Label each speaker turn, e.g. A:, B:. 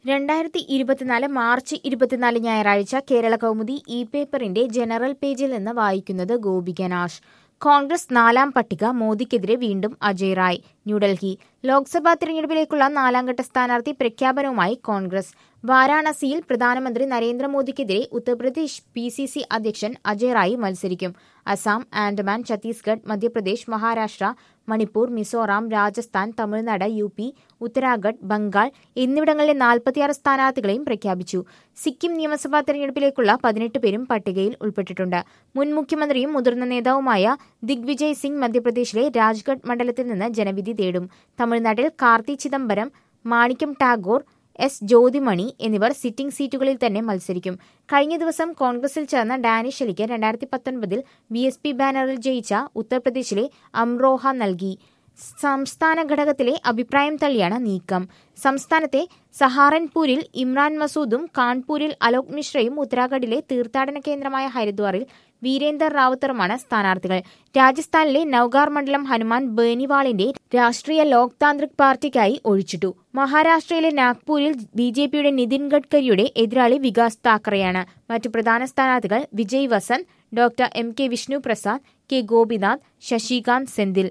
A: രണ്ടായിരത്തി ഇരുപത്തിനാല് മാർച്ച് ഇരുപത്തിനാല് ഞായറാഴ്ച കേരള കൗമുദി ഇ പേപ്പറിന്റെ ജനറൽ പേജിൽ നിന്ന് വായിക്കുന്നത് ഗോപിക നാഷ് കോൺഗ്രസ് നാലാം പട്ടിക മോദിക്കെതിരെ വീണ്ടും അജയ് റായ് ന്യൂഡൽഹി ലോക്സഭാ തിരഞ്ഞെടുപ്പിലേക്കുള്ള നാലാംഘട്ട സ്ഥാനാർത്ഥി പ്രഖ്യാപനവുമായി കോൺഗ്രസ് വാരാണസിയിൽ പ്രധാനമന്ത്രി നരേന്ദ്രമോദിക്കെതിരെ ഉത്തർപ്രദേശ് പി സി സി അധ്യക്ഷൻ അജയ് റായ് മത്സരിക്കും അസം ആൻഡമാൻ ഛത്തീസ്ഗഡ് മധ്യപ്രദേശ് മഹാരാഷ്ട്ര മണിപ്പൂർ മിസോറാം രാജസ്ഥാൻ തമിഴ്നാട് യു പി ഉത്തരാഖണ്ഡ് ബംഗാൾ എന്നിവിടങ്ങളിലെ നാൽപ്പത്തിയാറ് സ്ഥാനാർത്ഥികളെയും പ്രഖ്യാപിച്ചു സിക്കിം നിയമസഭാ തെരഞ്ഞെടുപ്പിലേക്കുള്ള പതിനെട്ട് പേരും പട്ടികയിൽ ഉൾപ്പെട്ടിട്ടുണ്ട് മുൻ മുഖ്യമന്ത്രിയും മുതിർന്ന നേതാവുമായ ദിഗ്വിജയ് സിംഗ് മധ്യപ്രദേശിലെ രാജ്ഗഡ് മണ്ഡലത്തിൽ നിന്ന് ജനവിധി തേടും തമിഴ്നാട്ടിൽ കാർത്തി ചിദംബരം മാണിക്യം ടാഗോർ എസ് ജ്യോതിമണി എന്നിവർ സിറ്റിംഗ് സീറ്റുകളിൽ തന്നെ മത്സരിക്കും കഴിഞ്ഞ ദിവസം കോൺഗ്രസിൽ ചേർന്ന ഡാനിഷ് അലിക്ക് രണ്ടായിരത്തി പത്തൊൻപതിൽ ബി എസ് പി ബാനറിൽ ജയിച്ച ഉത്തർപ്രദേശിലെ അംറോഹ നൽകി സംസ്ഥാന ഘടകത്തിലെ അഭിപ്രായം തള്ളിയാണ് നീക്കം സംസ്ഥാനത്തെ സഹാറൻപൂരിൽ ഇമ്രാൻ മസൂദും കാൺപൂരിൽ അലോക് മിശ്രയും ഉത്തരാഖണ്ഡിലെ തീർത്ഥാടന കേന്ദ്രമായ ഹരിദ്വാറിൽ വീരേന്ദർ റാവുത്തറുമാണ് സ്ഥാനാർത്ഥികൾ രാജസ്ഥാനിലെ നൌഗാർ മണ്ഡലം ഹനുമാൻ ബേനിവാളിന്റെ രാഷ്ട്രീയ ലോക് താന്ത്രിക് പാർട്ടിക്കായി ഒഴിച്ചിട്ടു മഹാരാഷ്ട്രയിലെ നാഗ്പൂരിൽ ബി ജെ പിയുടെ നിതിൻ ഗഡ്കരിയുടെ എതിരാളി വികാസ് താക്കറെയാണ് മറ്റു പ്രധാന സ്ഥാനാർത്ഥികൾ Vijay Vasanth doctor M K Vishnu Prasad K Gopinath Sasikanth Senthil